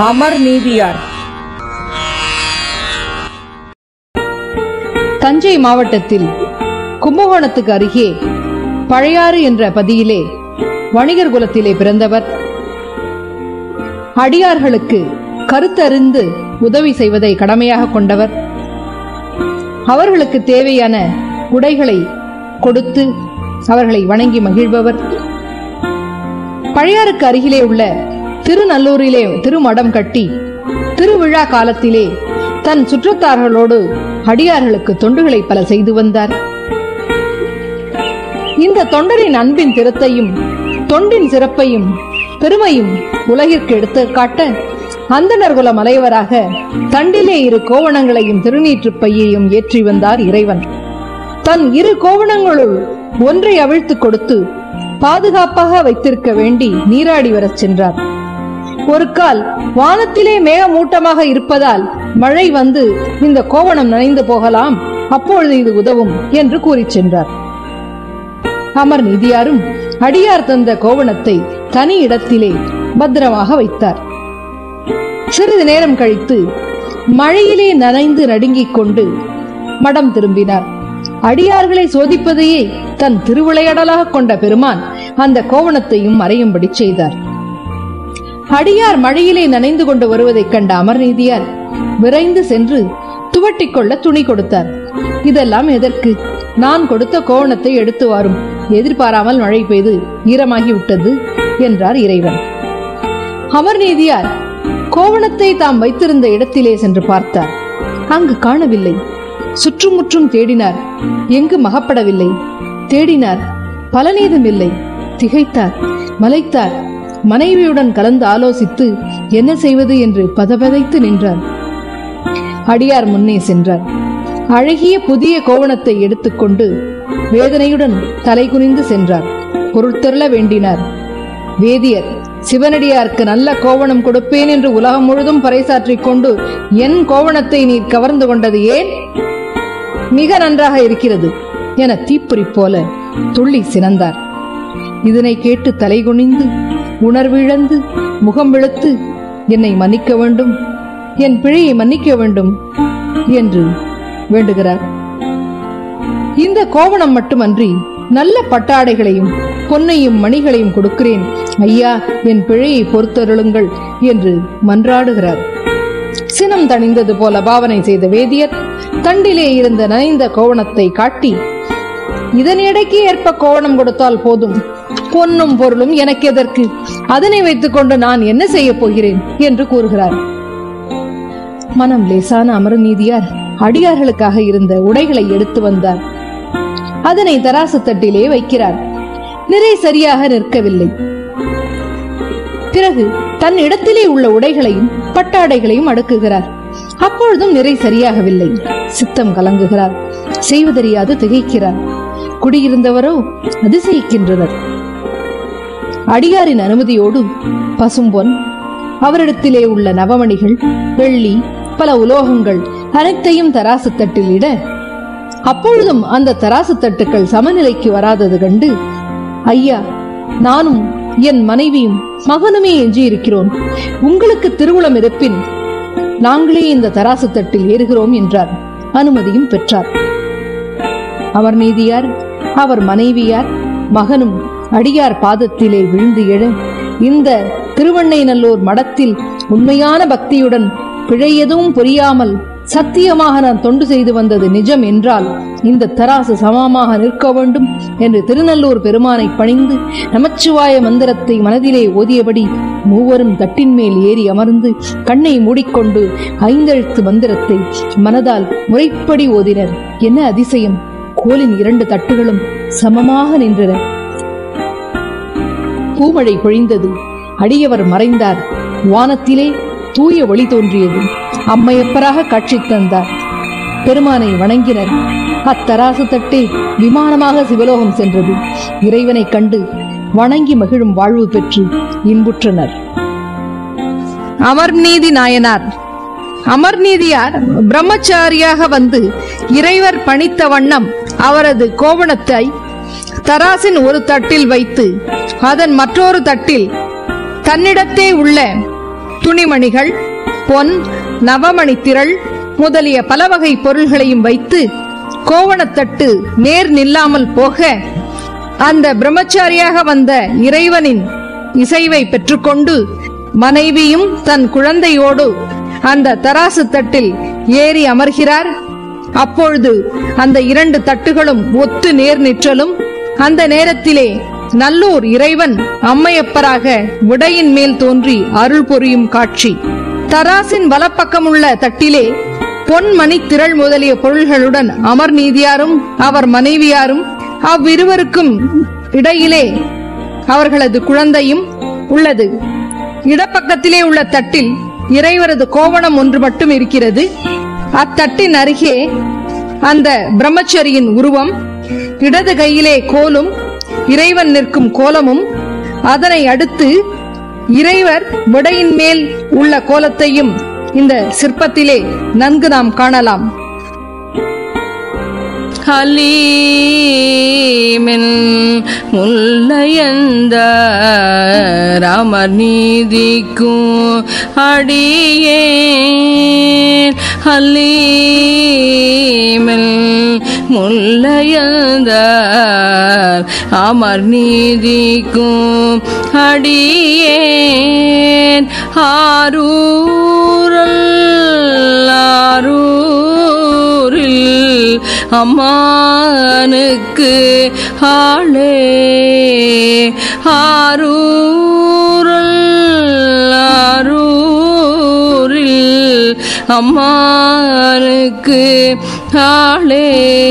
அமர் நீதியார் தஞ்சை மாவட்டத்தில் கும்பகோணத்துக்கு அருகே பழையாறு என்ற பதியிலே வணிகர் குலத்திலே பிறந்தவர் அடியார்களுக்கு கருத்தறிந்து உதவி செய்வதை கடமையாக கொண்டவர் அவர்களுக்கு தேவையான உடைகளை கொடுத்து அவர்களை வணங்கி மகிழ்பவர் பழையாறுக்கு அருகிலே உள்ள திருநல்லூரிலே திருமடம் கட்டி திருவிழா காலத்திலே தன் சுற்றத்தார்களோடு அடியார்களுக்கு தொண்டுகளை பல செய்து வந்தார் இந்த தொண்டரின் அன்பின் திறத்தையும் தொண்டின் சிறப்பையும் பெருமையும் உலகிற்கு எடுத்து காட்ட அந்தணர் குல மலைவராக தண்டிலே இரு கோவணங்களையும் திருநீற்றுப் பையையும் ஏற்றி வந்தார் இறைவன் தன் இரு கோவணங்களுள் ஒன்றை அவிழ்த்துக் கொடுத்து பாதுகாப்பாக வைத்திருக்க வேண்டி நீராடி வரச் சென்றார் ஒரு கால் வானத்திலே மேகமூட்டமாக இருப்பதால் மழை வந்து இந்த கோவணம் நனைந்து போகலாம் அப்பொழுது இது உதவும் என்று கூறிச் சென்றார் அமர் நிதியாரும் அடியார் தந்த கோவணத்தை தனி இடத்திலே பத்திரமாக வைத்தார் சிறிது நேரம் கழித்து மழையிலே நனைந்து நடுங்கிக் கொண்டு மடம் திரும்பினார் அடியார்களை சோதிப்பதையே தன் திருவிளையாடலாக கொண்ட பெருமான் அந்த கோவணத்தையும் மறையும்படி செய்தார் அடியார் மழையிலே நனைந்து கொண்டு வருவதைக் கண்ட அமர்நீதியார் விரைந்து சென்று துவட்டிக் கொள்ள துணி கொடுத்தார் இதெல்லாம் எதற்கு நான் கொடுத்த கோவணத்தை எடுத்து வாரும் எதிர்பாராமல் மழை பெய்து ஈரமாகி விட்டது என்றார் இறைவன் அமர்நீதியார் கோவணத்தை தாம் வைத்திருந்த இடத்திலே சென்று பார்த்தார் அங்கு காணவில்லை சுற்றுமுற்றும் தேடினார் எங்கு மகப்படவில்லை தேடினார் பலனேதும் இல்லை திகைத்தார் மலைத்தார் மனைவியுடன் கலந்து ஆலோசித்து என்ன செய்வது என்று பதபதைத்து நின்றார் அடியார் முன்னே சென்றார் அழகிய புதிய கோவணத்தை எடுத்துக்கொண்டு வேதனையுடன் தலை குனிந்து சென்றார் பொருட்தருள வேண்டினார் வேதியர் சிவனடியாருக்கு நல்ல கோவணம் கொடுப்பேன் என்று உலகம் முழுதும் பறைசாற்றிக் கொண்டு என் கோவணத்தை நீர் கவர்ந்து கொண்டது ஏன் மிக நன்றாக இருக்கிறது என தீப்பொறி போல துள்ளி சினந்தார் இதனை கேட்டு தலை குனிந்து உணர்விழந்து முகம் வெளுத்து என்னை மன்னிக்க வேண்டும் என் பிழையை மன்னிக்க வேண்டும் என்று வேண்டுகிறார் இந்த கோவணம் மட்டுமன்றி நல்ல பட்டாடைகளையும் பொன்னையும் மணிகளையும் கொடுக்கிறேன் ஐயா என் பிழையை பொறுத்தருளுங்கள் என்று மன்றாடுகிறார் சினம் தணிந்தது போல பாவனை செய்த வேதியர் தண்டிலே இருந்த நனைந்த கோவணத்தை காட்டி இதன் எடைக்கு ஏற்ப கோவணம் கொடுத்தால் போதும் பொன்னும் பொருளும் எனக்கு எதற்கு அதனை வைத்துக்கொண்டு நான் என்ன செய்ய போகிறேன் என்று கூறுகிறார் மனம் லேசான அமரநீதியார் அடியார்களுக்காக இருந்த உடைகளை எடுத்து வந்தார் அதனை தராசு தட்டிலே வைக்கிறார் நிறை சரியாக நிற்கவில்லை பிறகு தன் இடத்திலே உள்ள உடைகளையும் பட்டாடைகளையும் அடுக்குகிறார் அப்பொழுதும் நிறை சரியாகவில்லை சித்தம் கலங்குகிறார் செய்வதறியாது திகைக்கிறார் குடியிருந்தவரோ அதிசயிக்கின்றனர் அடியாரின் அனுமதியோடு பசும்பொன் அவரிடத்திலே உள்ள நவமணிகள் வெள்ளி பல உலோகங்கள் அனைத்தையும் தராசு தட்டில் இட அப்பொழுதும் அந்த தராசு தட்டுக்கள் சமநிலைக்கு வராதது கண்டு ஐயா நானும் என் மனைவியும் மகனுமே எஞ்சி இருக்கிறோம் உங்களுக்கு திருவுளம் இருப்பின் நாங்களே இந்த தராசு தட்டில் ஏறுகிறோம் என்றார் அனுமதியும் பெற்றார் அவர் நீதியார் அவர் மனைவியார் மகனும் அடியார் பாதத்திலே விழுந்து எழ இந்த திருவண்ணைநல்லூர் மடத்தில் உண்மையான பக்தியுடன் பிழை எதுவும் புரியாமல் சத்தியமாக நான் தொண்டு செய்து வந்தது நிஜம் என்றால் இந்த தராசு சமமாக நிற்க வேண்டும் என்று திருநல்லூர் பெருமானை பணிந்து நமச்சிவாய மந்திரத்தை மனதிலே ஓதியபடி மூவரும் தட்டின் மேல் ஏறி அமர்ந்து கண்ணை மூடிக்கொண்டு ஐந்தெழுத்து மந்திரத்தை மனதால் முறைப்படி ஓதினர் என்ன அதிசயம் கோலின் இரண்டு தட்டுகளும் சமமாக நின்றன பூமழை பொழிந்தது அடியவர் மறைந்தார் வானத்திலே தூய ஒளி தோன்றியது அம்மையப்பராக காட்சி தந்தார் பெருமானை வணங்கினர் அத்தராசு தட்டே விமானமாக சிவலோகம் சென்றது இறைவனைக் கண்டு வணங்கி மகிழும் வாழ்வு பெற்று இன்புற்றனர் அமர்நீதி நாயனார் அமர்நீதியார் பிரம்மச்சாரியாக வந்து இறைவர் பணித்த வண்ணம் அவரது கோவணத்தை தராசின் ஒரு தட்டில் வைத்து அதன் மற்றொரு தட்டில் தன்னிடத்தே உள்ள துணிமணிகள் பொன் நவமணி திரள் முதலிய பல வகை பொருள்களையும் வைத்து கோவணத்தட்டு நேர் நில்லாமல் போக அந்த பிரம்மச்சாரியாக வந்த இறைவனின் இசைவை பெற்றுக்கொண்டு மனைவியும் தன் குழந்தையோடு அந்த தராசு தட்டில் ஏறி அமர்கிறார் அப்பொழுது அந்த இரண்டு தட்டுகளும் ஒத்து நேர் நிற்றலும் அந்த நேரத்திலே நல்லூர் இறைவன் அம்மையப்பராக விடையின் மேல் தோன்றி அருள் புரியும் காட்சி தராசின் வலப்பக்கமுள்ள தட்டிலே பொன்மணி திரள் முதலிய பொருள்களுடன் அமர் நீதியாரும் அவர் மனைவியாரும் அவ்விருவருக்கும் இடையிலே அவர்களது குழந்தையும் உள்ளது இடப்பக்கத்திலே உள்ள தட்டில் இறைவரது கோவணம் ஒன்று மட்டும் இருக்கிறது அத்தட்டின் அருகே அந்த பிரம்மச்சரியின் உருவம் இடது கையிலே கோலும் இறைவன் நிற்கும் கோலமும் அதனை அடுத்து இறைவர் விடையின் மேல் உள்ள கோலத்தையும் இந்த சிற்பத்திலே நன்கு நாம் காணலாம் ஹலீமின் முல்லையந்த ராமர் நீதிக்கும் அடியேன் ஹலீமின் முல்லையந்த அமர் நீதிக்கும் அடியேன் ஆரூரல் ஆரூரில் அம்மானுக்கு ஆளே ஆரூரல் ஆரூரில் அம்மானுக்கு ஆளே